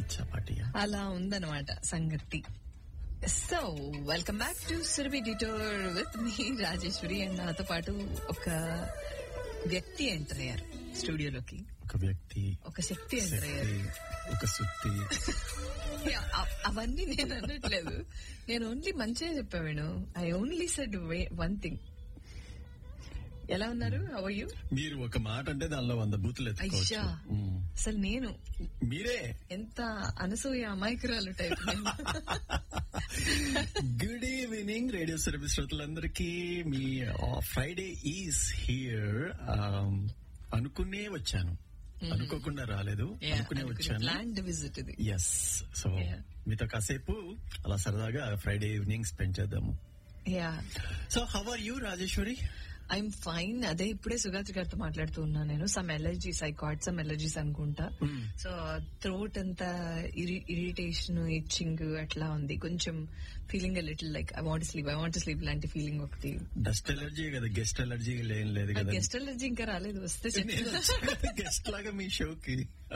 చపాటియా అలా ఉందన్నమాట సంగతి so welcome back to Surabhi detour with me Rajeshwari and నాతో పాటు ఒక వ్యక్తి ఎంటర్ అయ్యారు స్టూడియోలోకి ఒక వ్యక్తి ఒక శక్తి ఎంటర్ అయ్యారు శక్తి ఒక సుత్తి Yeah, అ- అవన్నీ నేను అనట్లేదు నేను ఓన్లీ మంచిగా చెప్పా Venu I only said one thing ఎలా ఉన్నారు అవయ్యూ మీరు ఒక మాట అంటే దానిలో వంద బూతులు ఎత్తుకోవచ్చు అయ్యా మ్మ్. అసలు నేను మీరే ఎంత అనసూయ అమాయకురాలు టైప్ నేను గుడ్ ఈవినింగ్ రేడియో సర్వీస్ శ్రోతలందరికీ మీ ఫ్రైడే ఈజ్ హియర్ అనుకునే వచ్చాను అనుకోకుండా రాలేదు అనుకునే వచ్చాను ప్లాండ్ విజిట్ ఇది ఎస్ సో Yeah. మీతో కాసేపు అలా సరదాగా ఫ్రైడే ఈవినింగ్ స్పెండ్ చేద్దాము yeah so how are you Rajeshwari I'm fine అదే ఇప్పుడే సుగాత్రి గారితో మాట్లాడుతూ ఉన్నా నేను some allergies I caught some allergies అనుకుంటా సో థ్రోట్ అంతా ఇరిటేషన్ ఇచ్చింగ్ అట్లా ఉంది కొంచెం feeling little like I want sleep I want sleep లాంటి ఫీలింగ్ ఒకటి డస్ట్ ఎలర్జీ కదా గెస్ట్ ఎలర్జీ ఏం లేదు కదా గెస్ట్ ఎలర్జీ ఇంకా రాలేదు వస్తే నేను చెప్తాను. గెస్ట్ లాగా మీ షోకి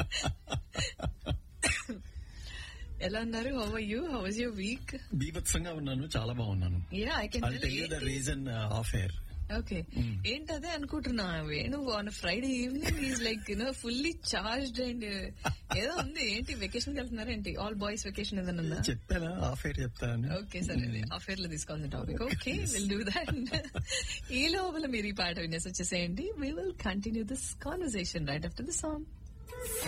ఎలా ఉన్నారు how are you how was your week బీభత్సంగా ఉన్నాను చాలా బాగున్నాను yeah I can I tell you the reason off air okay ఏంటదే అనుకుంటున్నా Venu on Friday evening is like you know fully charged and ఏదో ఉంది ఏంటి వెకేషన్ వెళ్తున్నారా ఏంటి ఆల్ బాయ్స్ వెకేషన్ ఏదైనా ఉందా చెప్పానా ఆఫ్ ఎయిర్ చెప్తాను ఓకే సరే అఫేర్ లో తీసుకోవాల్సిన topic okay will do that ఈ లోపల మీరు ఈ పాట వినేసి వచ్చేసేయండి we will continue this conversation right after the song